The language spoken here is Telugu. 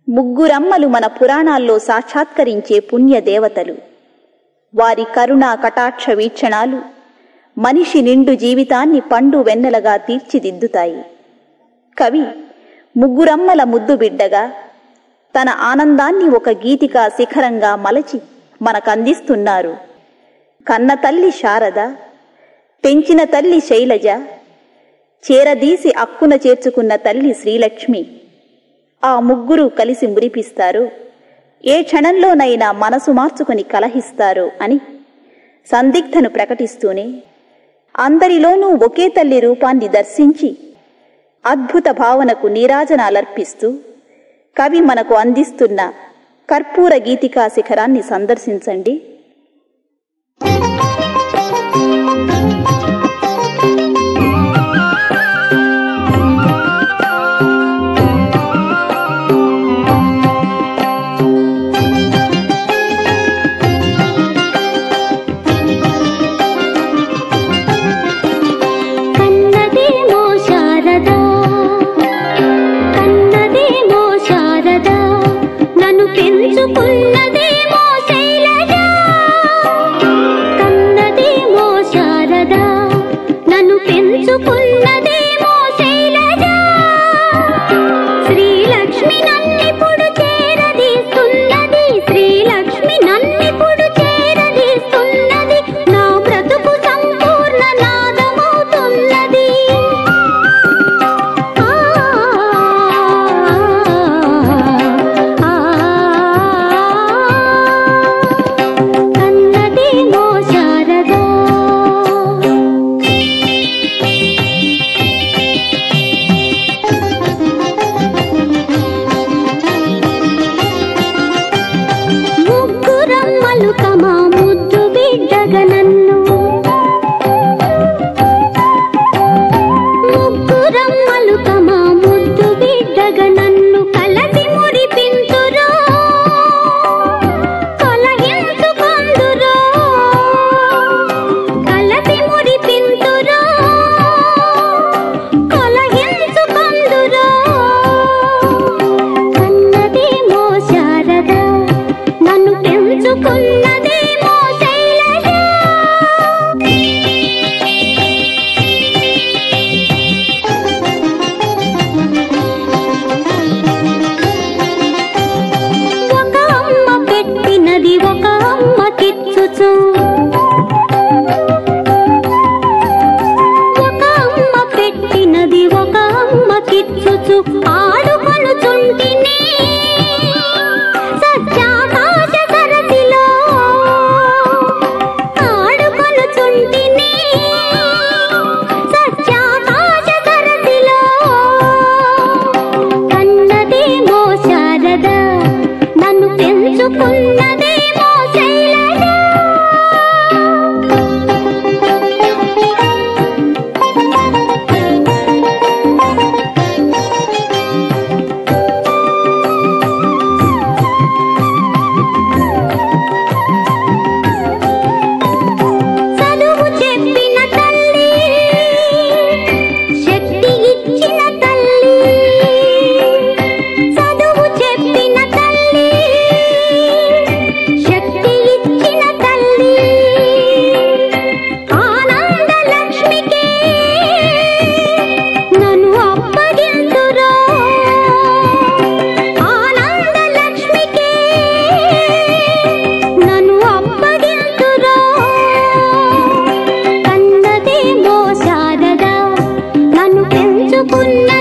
ముగ్గురమ్మలు మన పురాణాల్లో సాక్షాత్కరించే పుణ్య దేవతలు వారి కరుణా కటాక్ష వీక్షణాలు మనిషి నిండు జీవితాన్ని పండు వెన్నెలగా తీర్చిదిద్దుతాయి కవి ముగ్గురమ్మల ముద్దు బిడ్డగా తన ఆనందాన్ని ఒక గీతికా శిఖరంగా మలచి మనకందిస్తున్నారు కన్న తల్లి శారద పెంచిన తల్లి శైలజ చేరదీసి అక్కున చేర్చుకున్న తల్లి శ్రీలక్ష్మి ఆ ముగ్గురు కలిసి మురిపిస్తారు ఏ క్షణంలోనైనా మనసు మార్చుకుని కలహిస్తారు అని సందిగ్ధను ప్రకటిస్తూనే అందరిలోనూ ఒకే తల్లి రూపాన్ని దర్శించి అద్భుత భావనకు నీరాజనాలర్పిస్తూ కవి మనకు అందిస్తున్న కర్పూర గీతికా శిఖరాన్ని సందర్శించండి కన్నదేమో శారద కన్నదేమో శారద నన్ను పెంచుకున్నదేమో శైలజ కన్నదేమో శారద నన్ను పెంచుకున్నదేమో శైలజ శ్రీలక్ష్మి నన్నిప్పుడు చేరదీస్తున్నది శ్రీలక్ష్మి నన్నిప్పుడు చేరదీస్తున్నది నా బ్రతుకు సంపూర్ణ నాదమవుతున్నది ఆ కన్నదేమో శారదా ముగ్గురమ్మలు తమ ముద్దు బిడ్డగ నన్ను ముగ్గురమ్మలు తమ ముద్దు బిడ్డగ నన్ను కలసి మురిపింతురో కలహించుకొందురో కలసి మురిపింతురో కలహించుకొందురో కన్నదేమో శారద నన్ను పెంచుకున్నదేమో శైలజ ఒక అమ్మ పెట్టినది ఒక అమ్మ కిచ్చుచు ఒక అమ్మ పెట్టినది ఒక అమ్మ కిచ్చుచు ఆడుకొనుచుంటిని సత్యాకాశ సరసిలో ఆడుకొనుచుంటిని సత్యాకాశ సరసిలో కన్నదేమో శారద నన్ను పెంచుకున్నదేమో శైలజ చదువు చెప్పిన తల్లి శక్తి ఇచ్చిన తల్లి చదువు చెప్పిన తల్లి శక్తి ఇచ్చిన తల్లి ఆనంద లక్ష్మికి నన్ను అప్పగింతురో ఆనంద లక్ష్మికి నన్ను అప్పగింతురో కన్నదేమో శారద నన్ను పెంచుకున్న